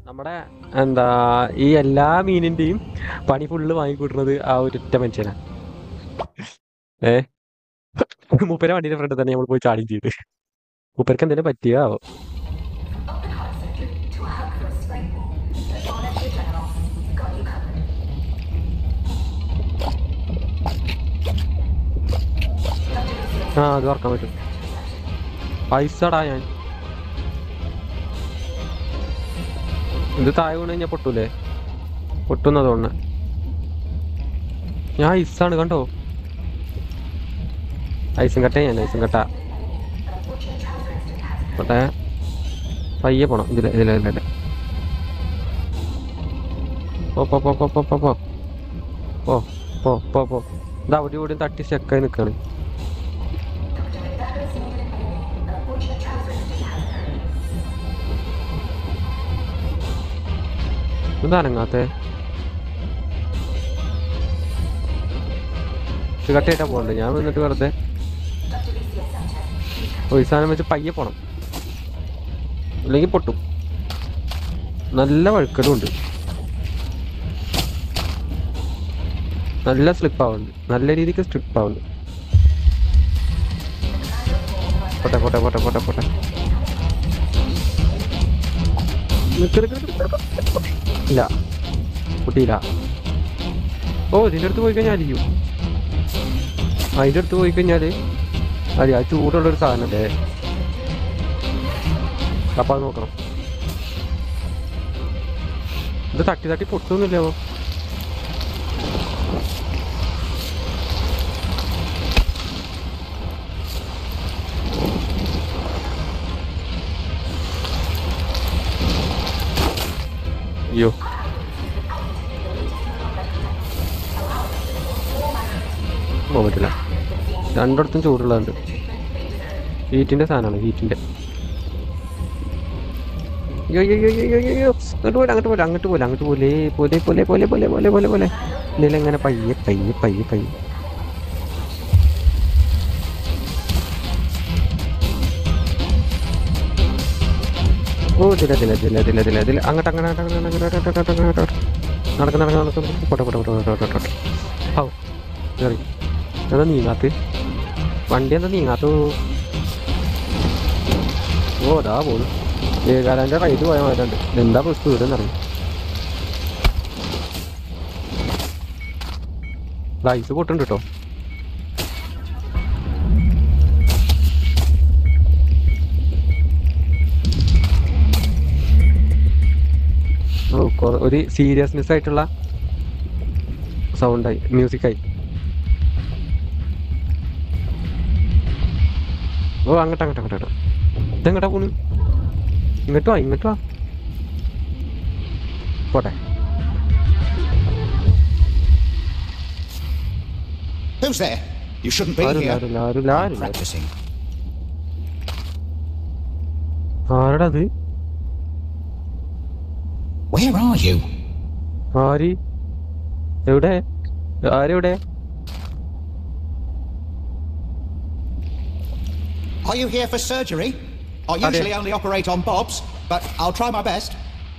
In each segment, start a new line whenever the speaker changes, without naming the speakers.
നമ്മുടെ എന്താ ഈ എല്ലാ മീനിന്റെയും പണി ഫുള്ള് വാങ്ങിക്കൂട്ടുന്നത് ആ ഒരൊറ്റ മനുഷ്യനാണ് ഏ മൂപ്പരെ വണ്ടിയുടെ ഫ്രണ്ട് തന്നെ നമ്മൾ പോയി ചാടിയും ചെയ്ത് മൂപ്പർക്ക് എന്തെങ്കിലും പറ്റിയാവോ ആ അത് ഓർക്കാൻ പറ്റും പൈസടാ ഞാൻ ഇത് താഴെ വീണ് കഴിഞ്ഞാൽ പൊട്ടൂലേ പൊട്ടുന്ന തോന്നുന്നു ഞാൻ ഐസാണ് കണ്ടോ ഐസും കട്ട ഞാൻ ഐസും കട്ട പോട്ടെ പയ്യെ പോണം ഇതില് ഇതില് ഇതില് പോ പോ പോ പോ പോ പോ പോ പോ പോ പോ പോ ഇതാ അവിടെ ഇവിടെ തട്ടി സ്റ്റക്കായി നിൽക്കാണ് എന്താ അനങ്ങാത്തെ കട്ടയായിട്ടാ പോകണ്ടേ ഞാൻ വന്നിട്ട് വെറുതെ ഒരു സാധനം വെച്ച് പയ്യെ പോണം അല്ലെങ്കിൽ പൊട്ടും നല്ല വഴുക്കലും ഉണ്ട് നല്ല സ്ലിപ്പ് ആവുന്നുണ്ട് നല്ല രീതിക്ക് സ്ലിപ്പ് ആവുന്നുണ്ട് പോട്ടെ പോട്ടെ പോട്ടെ പോട്ടെ പോട്ടെ നിക്ക് നിക്ക് നിക്ക് നിക്ക്. ഇല്ല പൊട്ടിയില്ല ഓ ഇതിൻ്റെ അടുത്ത് പോയി കഴിഞ്ഞാൽ അരിയും അതിൻ്റെ അടുത്ത് പോയി കഴിഞ്ഞാൽ അരി ആ ചൂടുള്ളൊരു സാധനമല്ലേ അപ്പം അത് നോക്കണം ഇത് തട്ടി തട്ടി പൊട്ടുന്നില്ലോ അയ്യോ പോകാൻ പറ്റില്ല രണ്ടിടത്തും ചൂടുള്ളതുണ്ട് ഹീറ്റിന്റെ സാധനമാണ് ഹീറ്റിന്റെ അയ്യോ അയ്യോ അയ്യോ അയ്യോ അയ്യോ അങ്ങോട്ട് പോലെ അങ്ങോട്ട് പോലെ അങ്ങോട്ട് പോലെ അങ്ങോട്ട് പോലെ പോലെ പോലെ പോലെ പോലെ പോലെ പോലെ ഇതിലെങ്ങനെ പയ്യെ പയ്യെ പയ്യെ പയ്യെ ഓ ഇതില ഇതില ഇതില ഇതില ഇതില ഇതില അങ്ങോട്ട് അങ്ങനെ അങ്ങോട്ട് അങ്ങനെ അങ്ങോട്ട് അങ്ങോട്ട് അങ്ങോട്ട് അങ്ങോട്ട് അങ്ങോട്ട് നടക്കുന്ന നടക്കുന്ന നടക്കുന്ന പോട്ടെ പോട്ടെ പോട്ടെ പോട്ടെ പോട്ടെ പോട്ടെ ഹൗ കയറി എന്താ നീങ്ങാത്ത് വണ്ടി എന്താ നീങ്ങാത്തു ഓ ദാ പോണു ഏകാലാൻ്റെ റൈഡ് പോയ മാറ്റുണ്ട് എന്താ ഇപ്പോൾ സ്പീഡ് എന്നറിയും ലൈസ് പൊട്ടുണ്ട് കേട്ടോ ഓ, കൊറ- ഒരു സീരിയസ്നെസ് ആയിട്ടുള്ള സൗണ്ടായി മ്യൂസിക്കായി ഓ അങ്ങോട്ട് അങ്ങോട്ട് അങ്ങോട്ട് അങ്ങോട്ട് ഇതെങ്ങോട്ടാ പോണ് ഇങ്ങോട്ട് വാ ഇങ്ങോട്ട് വാ പോട്ടെ
Who's there? You shouldn't be
ആരുമില്ല
here.
ആരുമില്ല ആരുമില്ല
I'm
ആരുമില്ല
practicing.
ആരടാ അത്
Where are you?
ആര് എവിടെ ആരെവിടെ
Are you here for surgery? I
Are
usually
you-
only operate on bobs, but I'll try my best.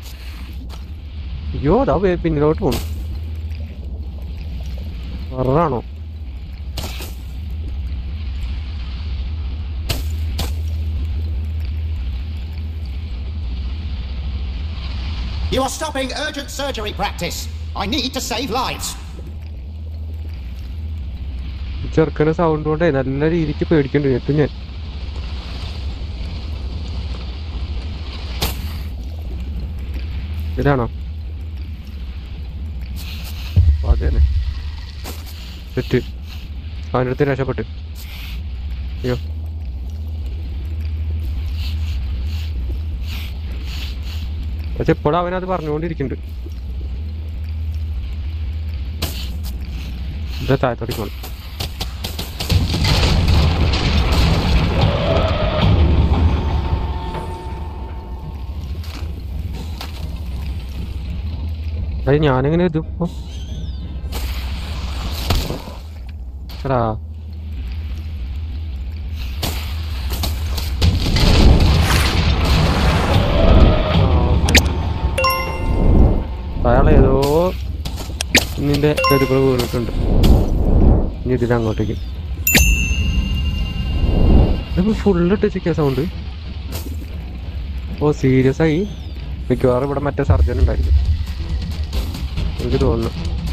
അയ്യോ അതാ വേ- പിന്നിലോട്ട് പോണു വെറാണോ
You are stopping urgent surgery practice. I need to save lives.
ചെറുക്കന് sound കൊണ്ടേ നല്ല രീതിക്ക് പേടിക്കണ്ട് കേട്ടു ഞാൻ ഇതാണോ അതെ തന്നെ തെറ്റ് അവൻ്റെ അടുത്ത് രക്ഷപ്പെട്ട് അയ്യോ പക്ഷെ ഇപ്പോഴും അവനത് പറഞ്ഞുകൊണ്ടിരിക്കുന്നുണ്ട് ഇതാ താഴത്തോട്ടേക്ക് പോണം അത് ഞാനെങ്ങനെ ഇത് ഇപ്പൊ എടാ ആ, അയാൾ ഏതോ നിന്റെ കരുക്കൾ വീണിട്ടുണ്ട് ഇനി ഇതിന് അങ്ങോട്ടേക്ക് ഫുള്ള് ഇട്ടിച്ചിക്ക സൗണ്ട് ഓ സീരിയസ് ആയി മിക്കവാറും ഇവിടെ മറ്റേ സർജൻ ഉണ്ടായിരിക്കും എനിക്ക് തോന്നുന്നു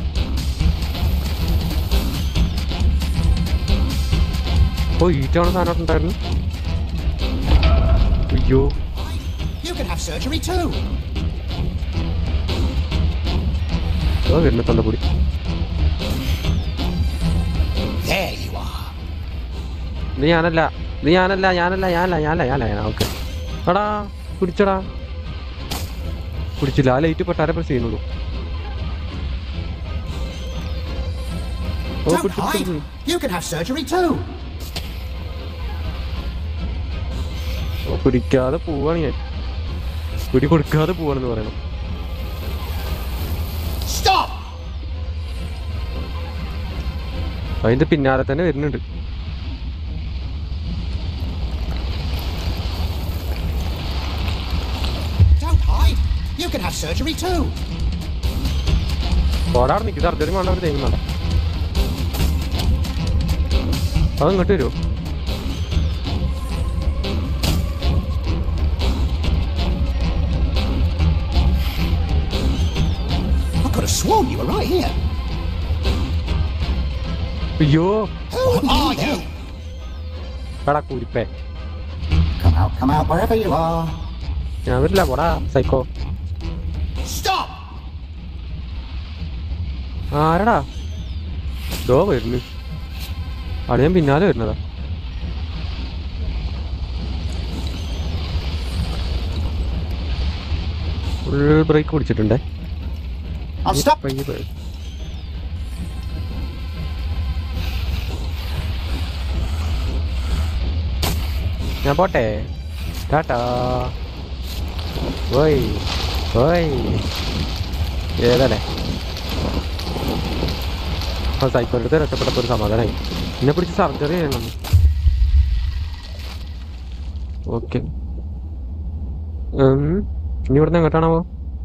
ഓ ഈറ്റാണ് സാധനം ഉണ്ടായിരുന്നു അയ്യോ
You can have surgery too.
ഓ വരുന്ന തന്നപ്പൊടി
There you are.
ഇത് ഞാനല്ല ഇത് ഞാനല്ല ഞാനല്ല ഞാനല്ല ഞാനല്ല ഞാനല്ല ഞാൻ ഓക്കെ എടാ പിടിച്ചടാ പിടിച്ചില്ല ആ ലൈറ്റ് പെട്ടാരെ പ്രസ് ചെയ്യുന്നുള്ളൂ ഓ
Don't
പിടിച്ചു
hide.
പിടിച്ചു
You can have surgery too.
ഓ പിടിക്കാതെ പോവാണ് ഞാൻ പിടി കൊടുക്കാതെ പോവാണെന്ന് പറയണം
Stop!
അതിന്റെ പിന്നാലെ തന്നെ വരുന്നുണ്ട്
Don't hide. You can have surgery too.
ഓടാടെ നിൽക്കും സർജറി വേണ്ട ഒരു ദൈവം വേണ്ട അത് ഇങ്ങോട്ട് വരുമോ
I could have sworn you were right here.
അയ്യോ
Who are you?
എടാ കുരിപ്പേ
Come out, come out, wherever you are.
ഞാൻ വരില്ല പോടാ സൈക്കോ
Stop!
ആരടാ ദോ വരുന്നു അവിടെ ഞാൻ പിന്നാലെ വരുന്നതാ ഫുൾ ബ്രേക്ക് പിടിച്ചിട്ടുണ്ടേ
I'll stop.
പയ്യെ പോയി. ഞാൻ പോട്ടെ ടാറ്റാ ഓയ് ഓയ് ഏതല്ലേ ആ സൈക്കോളത്തെ രക്ഷപ്പെട്ടപ്പോൾ ഒരു സമാധാനമായി എന്നെ പിടിച്ച് സർജറി ചെയ്യണം ഓക്കെ ഇനി ഇവിടുന്ന് എങ്ങോട്ടാണാവോ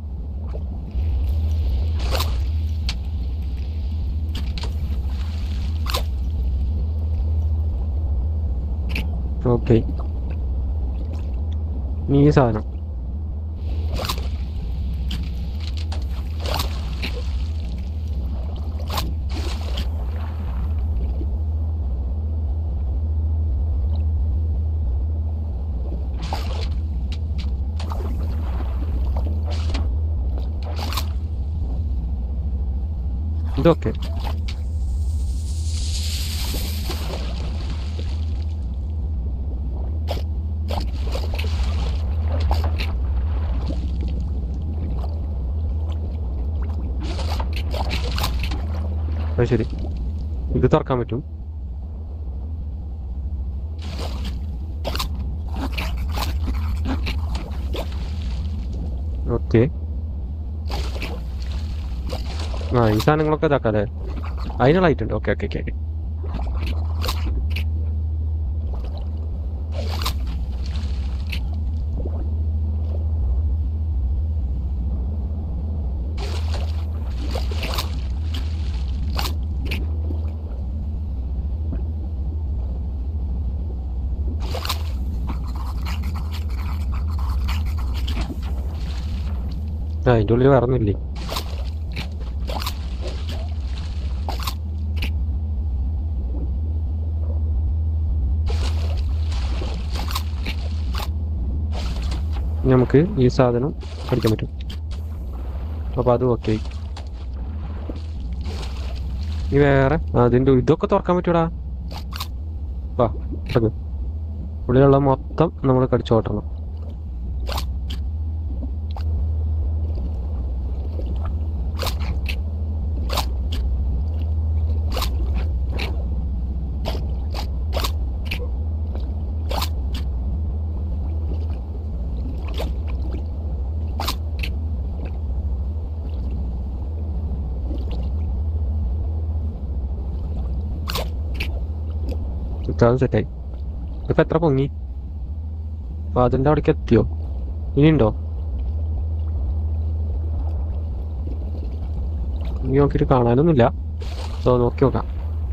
ഓക്കെ നീ ഈ സാധനം ഇതൊക്കെ അത് ശരി ഇത് തുറക്കാൻ പറ്റും ഓക്കെ ആ ഈ സാധനങ്ങളൊക്കെ ഇതാക്കാം അല്ലേ അതിനുള്ള ലൈറ്റ് ഉണ്ട് ഓക്കെ ഓക്കെ ഓക്കെ ഓക്കെ ആ അതിൻ്റെ ഉള്ളിൽ വേറെ ഒന്നുമില്ലേ ഇനി നമുക്ക് ഈ സാധനം അടിക്കാൻ പറ്റും അപ്പോൾ അത് ഓക്കെ ഇനി വേറെ ആ, അതിൻ്റെ ഇതൊക്കെ തുറക്കാൻ പറ്റൂടാ വാ ഇറങ്ങ് ഉള്ളിലുള്ള മൊത്തം നമ്മൾ കടിച്ചോട്ടണം അത് സെറ്റായി ഇപ്പൊ എത്ര പൊങ്ങി അപ്പൊ അതിന്റെ അവിടേക്ക് എത്തിയോ ഇനിയുണ്ടോ ഇനി നോക്കിയിട്ട് കാണാനൊന്നുമില്ല സോ നോക്കി നോക്കാം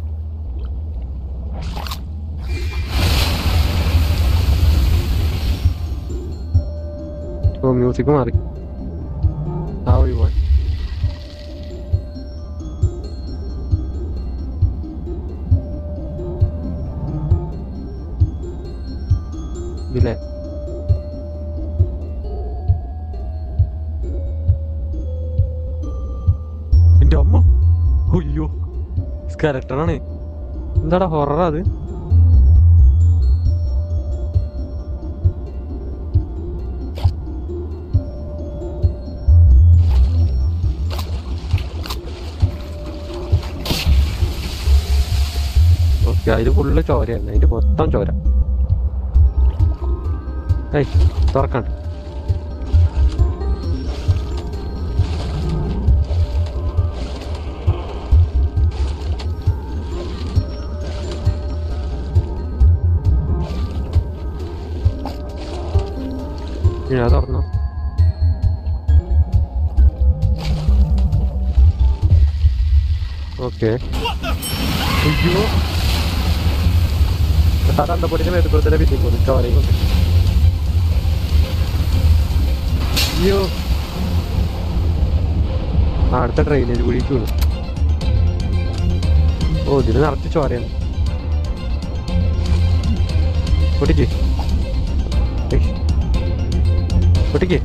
ഓ മ്യൂസിക് മാറി ആ വഴി പോവാൻ ഇതിലെ എന്റെ അമ്മ അയ്യോ സ്കെലട്ടനാണ് എന്താടാ ഹൊറർ അത് ഓക്കെ അതിൽ ഫുള്ള് ചോരയാണ് അതിന്റെ മൊത്തം ചോര ഏയ് തുറക്കണ്ട ഞാൻ തുറന്നു ഓക്കെ അയ്യോ തന്തപ്പൊടിന്റെ മേത്തുപുറത്തിന്റെ പിന്നെ പോകുന്നു ചോരയും കൊണ്ട് അയ്യോ ആ, അടുത്ത ട്രെയിനിൽ കൂടി വീണു ഓ ഇതിന് നിറച്ച് ചോരയാണ് പൊട്ടിക്ക് ഏയ്. പൊട്ടിക്ക്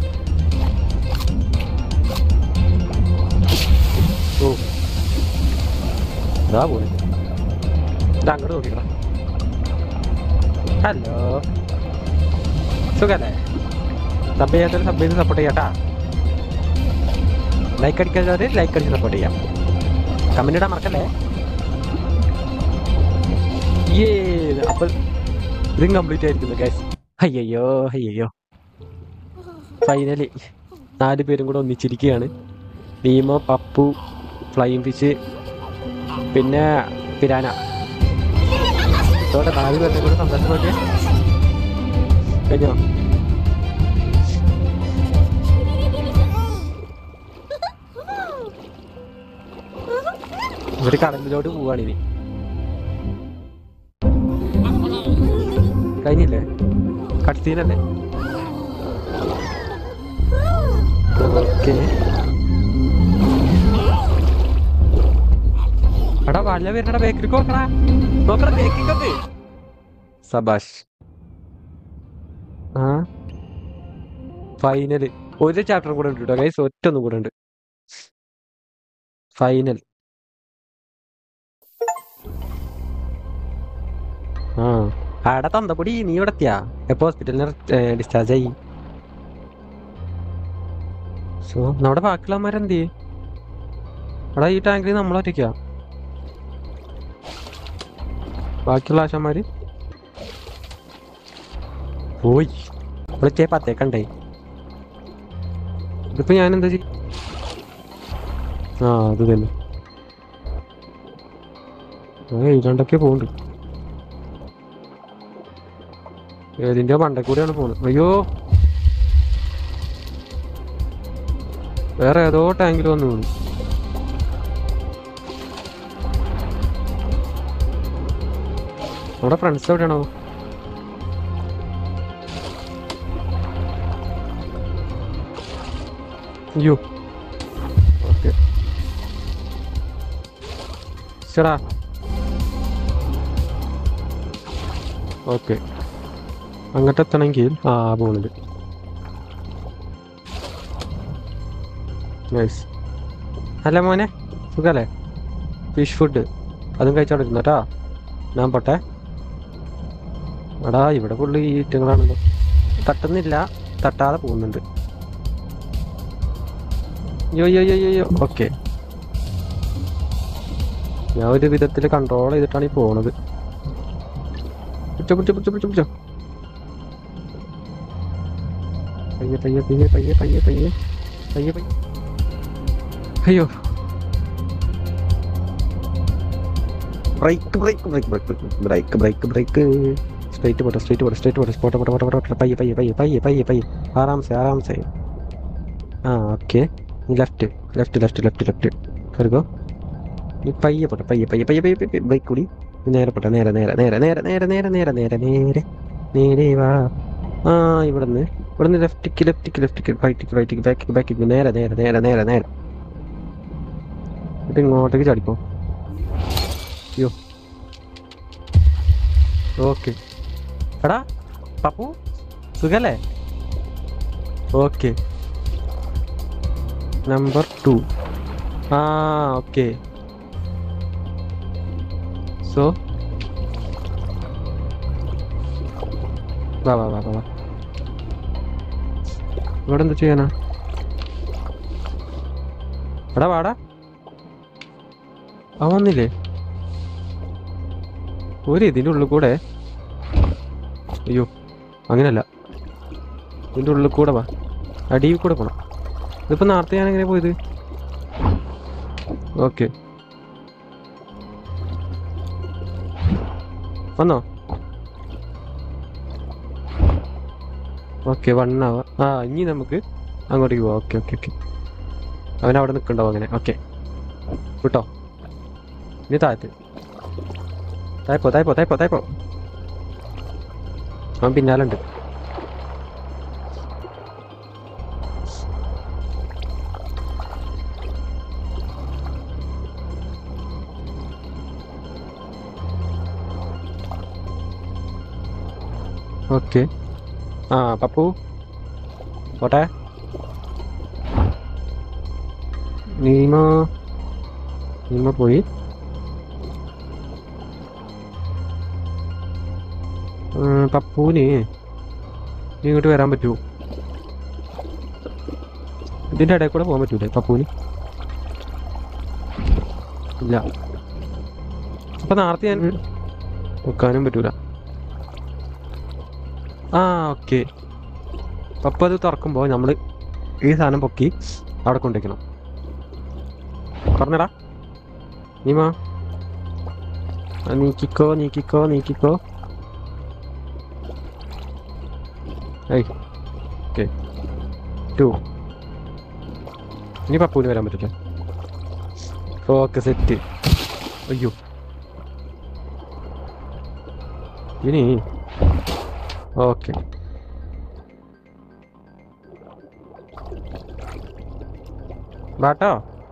ഓ ഇതാ പോയി ഇത് അങ്ങോട്ട് നോക്കിക്കടാ ഹലോ സുഖല്ലേ സബ് ചെയ്യാത്തൊരു സബ് ചെയ്ത് സപ്പോർട്ട് ചെയ്യാട്ടാ ലൈക്ക് അടിക്കാത്തവര് ലൈക്ക് അടിച്ച് സപ്പോർട്ട് ചെയ്യാം കമന്റ് ഇടാൻ മറക്കല്ലേ ഏ അപ്പൊ ഇതും കംപ്ലീറ്റ് ആയിരിക്കുന്നു ഗൈസ് അയ്യോ അയ്യോ ഫൈനലി നാല് പേരും കൂടെ ഒന്നിച്ചിരിക്കുകയാണ് നീമോ പപ്പു ഫ്ലൈങ് ഫിഷ് പിന്നെ പിരാന ഇതോടെ നാല് പേരുടെ കൂടെ സന്തോഷം നോക്കിയേ കഴിഞ്ഞോ ഇവര് കടലിലോട്ട് പോവാണ് ഇനി കഴിഞ്ഞില്ലേ കട്സീനല്ലേ ഓക്കെ എടാ വല്ല വരുന്നടാ ബേക്കറിക്ക് നോക്കടാ നോക്കടാ ബേക്കിംഗ് സബാഷ് ആ ഫൈനൽ ഒരു ചാപ്റ്റർ കൂടെ ഉണ്ട് കേട്ടോ ഗൈസ് ഒറ്റ ഒന്നും കൂടെ ഉണ്ട് ഫൈനൽ ആ ആടെ തന്തപ്പൊടി നീ ഇവിടെ എത്തിയാ എപ്പോ ഹോസ്പിറ്റലിന് ഡിസ്ചാർജ് ആയി സോ നമ്മുടെ ബാക്കിയുള്ളവന്മാരെന്ത് എടാ ഈ ടാങ്കിൽ നമ്മൾ ഒറ്റയ്ക്കാ ബാക്കിയുള്ള ആശാന്മാര് പോയി വിളിച്ചേ പത്തേക്കണ്ടേ ഇതിപ്പോ ഞാൻ എന്താ ചെയ്യും ആ അത് തന്നെ ആ എഴുതാണ്ടൊക്കെ പോകുന്നുണ്ട് ഏതിന്റെ മണ്ടേ കൂടെയാണ് പോകുന്നത് അയ്യോ വേറെ ഏതോ ടാങ്കിൽ വന്നു വീണു നമ്മുടെ ഫ്രണ്ട്സ് എവിടെയാണോ അയ്യോ ഓക്കെ ചേടാ ഓക്കെ അങ്ങോട്ട് എത്തണമെങ്കിൽ ആ പോണത് നൈസ് അല്ല മോനെ സുഖല്ലേ ഫിഷ് ഫുഡ് അതും കഴിച്ചോടെ ഇരുന്നോട്ടാ ഞാൻ പോട്ടെ എടാ ഇവിടെ ഫുള്ള് ഈ ഈറ്റങ്ങളാണല്ലോ തട്ടുന്നില്ല തട്ടാതെ പോകുന്നുണ്ട് യോ യോ യോ യോ യോ ഓക്കെ ഞാൻ ഒരു വിധത്തിൽ കൺട്രോൾ ചെയ്തിട്ടാണ് ഈ പോണത് പിടിച്ചോ പിടിച്ചോ പിടിച്ചോ പിടിച്ചോ പിടിച്ചോ പയ്യെ പയ്യെ പയ്യെ പയ്യെ പയ്യെ പയ്യെ പയ്യെ പയ്യെ അയ്യോ brake brake brake brake brake brake straight പോട്ടെ സ്ട്രൈറ്റ് പോട്ടെ സ്ട്രൈറ്റ് പോട്ടെ പോട്ടെ പോട്ടെ പോട്ടെ പോട്ടെ പയ്യെ പയ്യെ പയ്യെ പയ്യെ പയ്യെ പയ്യെ ആറാം സെ ആറാം സെ ആ okay left left left left left കയറിക്കോ നീ പയ്യെ പോട്ടെ പയ്യെ പയ്യെ പയ്യെ പയ്യെ പയ്യെ ബൈക്ക് കൂടി നീ നേരെ പോട്ടെ നേരെ നേരെ നേരെ നേരെ നേരെ നേരെ നേരെ നേരെ നേരെ നേരെ വാ ആ ഇവിടെ നിന്ന് ഇവിടെ നിന്ന് ലെഫ്റ്റിക്ക് ലെഫ്റ്റിക്ക് ലെഫ്റ്റിക്ക് റൈറ്റിക്ക് റൈറ്റിക്ക് ബാക്കിക്ക് ബാക്കിക്ക് നേരെ നേരെ നേരെ നേരെ നേരെ എന്നിട്ട് ഇങ്ങോട്ടേക്ക് ചാടിക്കോ അയ്യോ ഓക്കെ എടാ പപ്പു സുഖല്ലേ ഓക്കെ നമ്പർ ടു ആ ഓക്കെ സോ വാ വാ വാ വാ വാ ഇവിടെ എന്താ ചെയ്യാനാ എടാ വാടാ അവൻ വന്നില്ലേ ഒരു ഇതിൻ്റെ ഉള്ളിൽ കൂടെ അയ്യോ അങ്ങനല്ല ഇതിൻ്റെ ഉള്ളിൽ കൂടെ വാ അടിയിൽ കൂടെ പോണം ഇതിപ്പോ നേരത്തെ ഞാൻ എങ്ങനെ പോയത് ഓക്കെ വന്നോ ഓക്കെ വൺ അവർ ആ ഇനി നമുക്ക് അങ്ങോട്ടേക്ക് പോവാം ഓക്കെ ഓക്കെ ഓക്കെ അവൻ അവിടെ നിൽക്കണ്ടാവും അങ്ങനെ ഓക്കെ വിട്ടോ ഇനി താഴത്ത് തായ്പോ തായ്പോ തായ്പോ തായ്പോ അവൻ പിന്നാലുണ്ട് ഓക്കെ ആ പപ്പു പോട്ടെ നീമ നീമ പോയി ഉം, പപ്പുവിന് നീ ഇങ്ങോട്ട് വരാൻ പറ്റുമോ ഇതിന്റെ ഇടയിൽ കൂടെ പോകാൻ പറ്റൂലേ പപ്പുവിന് ഇല്ല അപ്പൊ നേരത്തെ ഞാൻ വെക്കാനും പറ്റൂല ആ ഓക്കെ പപ്പ അത് തുറക്കുമ്പോൾ നമ്മൾ ഈ സാധനം പൊക്കി അവിടെ കൊണ്ടുവയ്ക്കണം പറഞ്ഞടാ നീമാ ആ, നീക്കിക്കോ നീക്കിക്കോ നീക്കിക്കോ ഏയ് ഓക്കെ ടു ഇനി പപ്പൂന് വരാൻ പറ്റില്ല ഓക്കെ സെറ്റ് അയ്യോ ഇനി ഓക്കെ ബാട്ടോ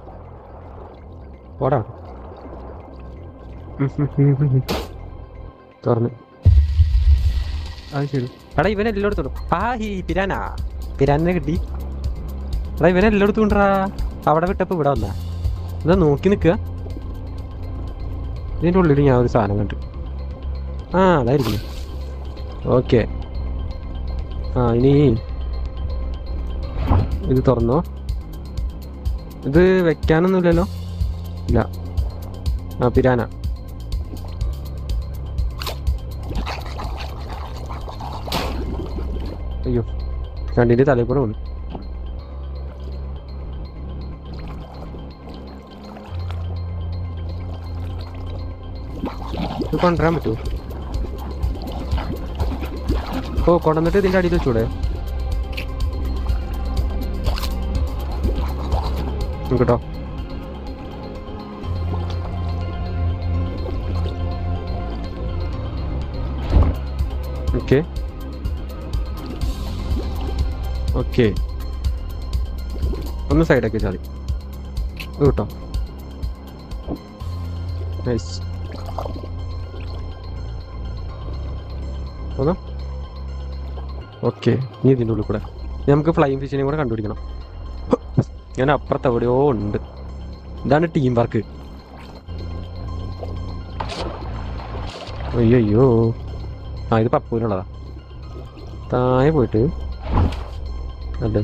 പോടാ തുറന്ന് അത് ശരി എടാ ഇവനെ എല്ലായിടത്തും ആ ഹി പിരാനാ പിരാനെ കിട്ടി എടാ ഇവനെ എല്ലായിടത്തും ഉണ്ടടാ അവിടെ വിട്ടപ്പോ ഇവിടെ വന്നാ ഇതാ നോക്കി നിൽക്കുക ഇതിൻ്റെ ഉള്ളിൽ ഞാൻ ഒരു സാധനം കണ്ടു ആ അതായിരിക്കും ഓക്കെ ആ ഇനി ഇത് തുറന്നോ ഇത് വെക്കാനൊന്നുമില്ലല്ലോ ഇല്ല ആ പിരാന അയ്യോ രണ്ടിൻ്റെ തലയിൽ കൂടെ വന്നു ഇത് കൊണ്ടുവരാൻ പറ്റുമോ ഓ കൊണ്ടുവന്നിട്ട് ഇതിന്റെ അടിയിൽ വെച്ചൂടെ കേട്ടോ ഓക്കെ ഓക്കെ ഒന്ന് സൈഡാക്കി ചാടി ഇത് കേട്ടോ നൈസ് പോകാം ഓക്കെ നീ ഇതിൻ്റെ ഉള്ളിൽ കൂടെ ഇനി നമുക്ക് ഫ്ലൈങ് ഫിഷിനെ കൂടെ കണ്ടുപിടിക്കണം ഞാൻ അപ്പുറത്ത് എവിടെയോ ഉണ്ട് ഇതാണ് ടീം വർക്ക് അയ്യോ ആ ഇത് പപ്പൂനുള്ളതാ താഴെ പോയിട്ട് അതെ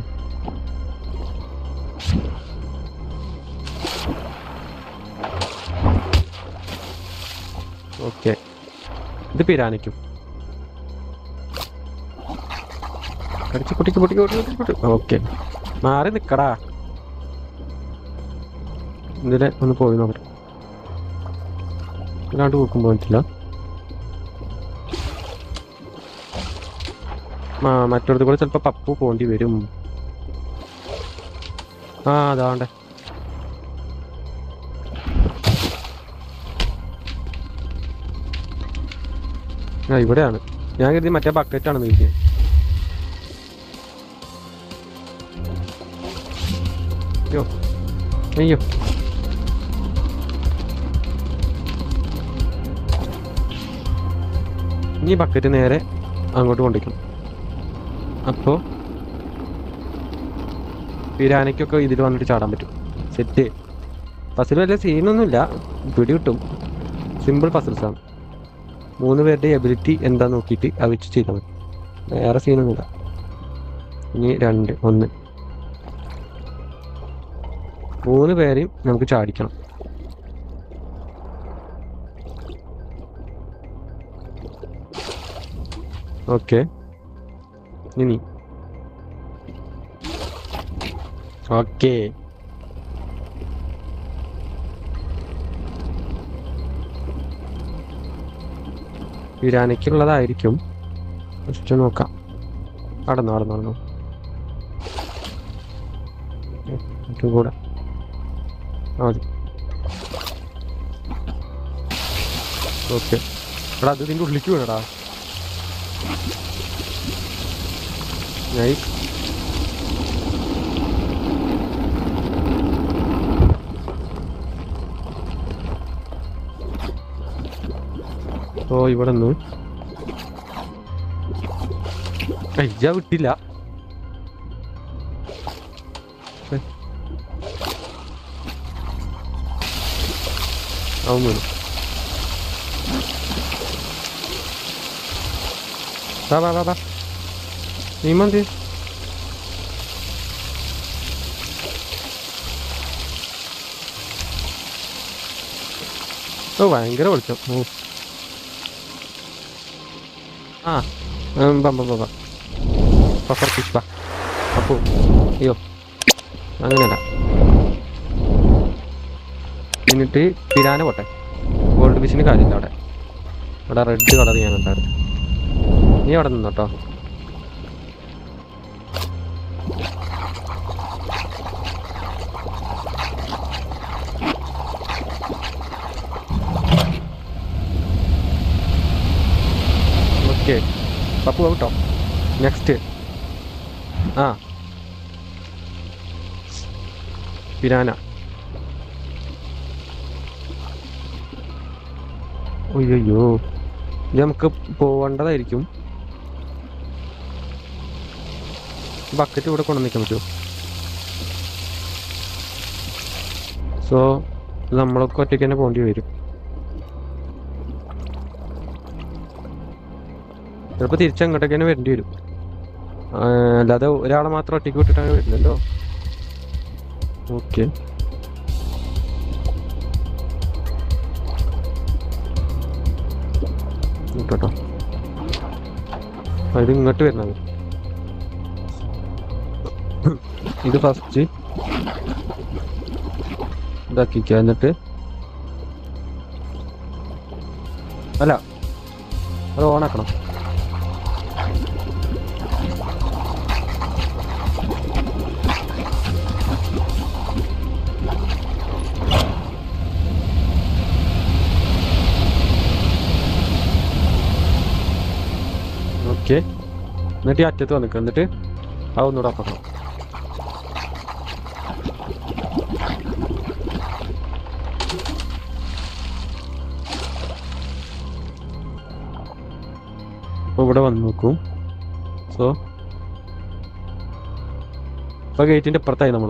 ഓക്കെ ഇത് പിരാനിക്കും കടിച്ച് പൊട്ടിക്ക് പൊട്ടിക്ക് പൊട്ടിക്ക് പൊട്ടിക്ക് ഓക്കെ മാറി നിക്കടാ ഇതിലെ ഒന്ന് പോയി നോക്കട്ടെ ഇല്ലാണ്ട് നോക്കുമ്പോൾ പറ്റില്ല ആ മറ്റൊരുത്ത് കൂടെ ചിലപ്പോൾ പപ്പു പോണ്ടി വരും ആ അതാണ്ടേ ആ ഇവിടെയാണ് ഞാൻ കരുതി മറ്റേ ബക്കറ്റാണ് നീക്കിയത് അയ്യോ അയ്യോ ഇനി ബക്കറ്റ് നേരെ അങ്ങോട്ട് കൊണ്ടുവയ്ക്കണം അപ്പോൾ പിരാനയ്ക്കൊക്കെ ഇതിൽ വന്നിട്ട് ചാടാൻ പറ്റും സെറ്റ് പസിൽ വലിയ സീനൊന്നുമില്ല പിടി കിട്ടും സിമ്പിൾ പസിൽസാണ് മൂന്ന് പേരുടെ എബിലിറ്റി എന്താ നോക്കിയിട്ട് അത് വെച്ച് ചെയ്താൽ മതി വേറെ സീനൊന്നുമില്ല ഇനി രണ്ട് ഒന്ന് മൂന്ന് പേരെയും നമുക്ക് ചാടിക്കണം ഓക്കെ ഇനി ഓക്കെ പിരാനയ്ക്കുള്ളതായിരിക്കും ജസ്റ്റ് നോക്കാം നടന്നു നടന്നു നടന്നു ഇതും കൂടെ ആ മതി ഓക്കെ എടാ അത് ഇതിൻ്റെ ഉള്ളിലേക്ക് വീണടാ നൈസ് ഓ ഇവിടെ നിന്ന് അയ്യ വിട്ടില്ല ഏ. അവൻ വീണു വാ വാ വാ വാ നീ മതി ഓ ഭയങ്കര വെളിച്ചം ഓ ആ ഉം, വാ വാ വാ വാ പപ്പർ ഫിഷ് വാ അപ്പോ അയ്യോ അങ്ങനെയല്ല എന്നിട്ട് പിരാന പോട്ടെ ഗോൾഡ് ഫിഷിന് കാര്യമില്ല അവിടെ അവിടെ റെഡ് കളർ ചെയ്യാനുണ്ടായിരുന്നു നീ അവിടെ നിന്നോട്ടോ ഓക്കെ പപ്പു ഔട്ടോ നെക്സ്റ്റ് ആ പിരാന അയ്യോ ഇത് നമുക്ക് പോവേണ്ടതായിരിക്കും ബക്കറ്റ് ഇവിടെ കൊണ്ടുവന്നിക്കാൻ പറ്റുമോ സോ നമ്മളൊക്കെ ഒറ്റയ്ക്ക് തന്നെ പോകേണ്ടി വരും ചിലപ്പോൾ തിരിച്ചങ്ങോട്ടേക്ക് തന്നെ വരേണ്ടി വരും ആ, അല്ലാതെ ഒരാളെ മാത്രം ഒറ്റയ്ക്ക് വിട്ടിട്ടാണ് വരുന്നല്ലോ ഓക്കെ കേട്ടോ ഇത് ഇങ്ങോട്ട് വരുന്നത് ഇത് ഫസ്റ്റ് ഇതാക്കിക്ക എന്നിട്ട് അല്ല അത് ഓണാക്കണം ഓക്കെ എന്നിട്ട് ഈ അറ്റത്ത് വന്നിക്കുക എന്നിട്ട് ആ ഒന്നുകൂടെ അപ്പക്കണം അപ്പോൾ ഇവിടെ വന്ന് നോക്കും സോ ഇപ്പൊ ഗേറ്റിന്റെ ഇപ്പുറത്തായി നമ്മള്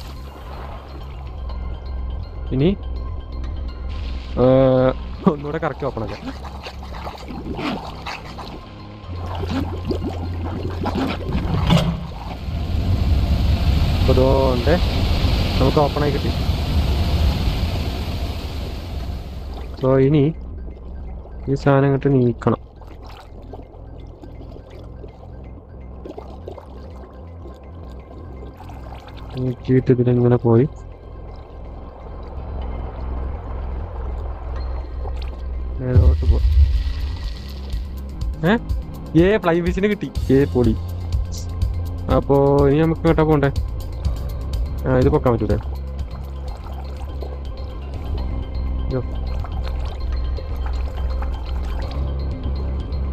ഇനി ആ, ഒന്നുകൂടെ കറക്റ്റ് ഓപ്പൺ ആക്കാം അപ്പോൾ അതുകൊണ്ട് നമുക്ക് ഓപ്പൺ ആയി കിട്ടി സോ ഇനി ഈ സാധനം ഇങ്ങോട്ട് നീക്കണം നീക്കിയിട്ട് ഇതിലിങ്ങനെ പോയി മേലോട്ട് പോ ഏ ഏ ഫ്ലൈ ഫിഷിന് കിട്ടി ഏ പൊടി അപ്പോ ഇനി നമുക്ക് കേട്ടാ പോണ്ടേ ആ ഇത് പൊക്കാൻ പറ്റൂലേ അയ്യോ.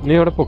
നീ അവിടെ പോ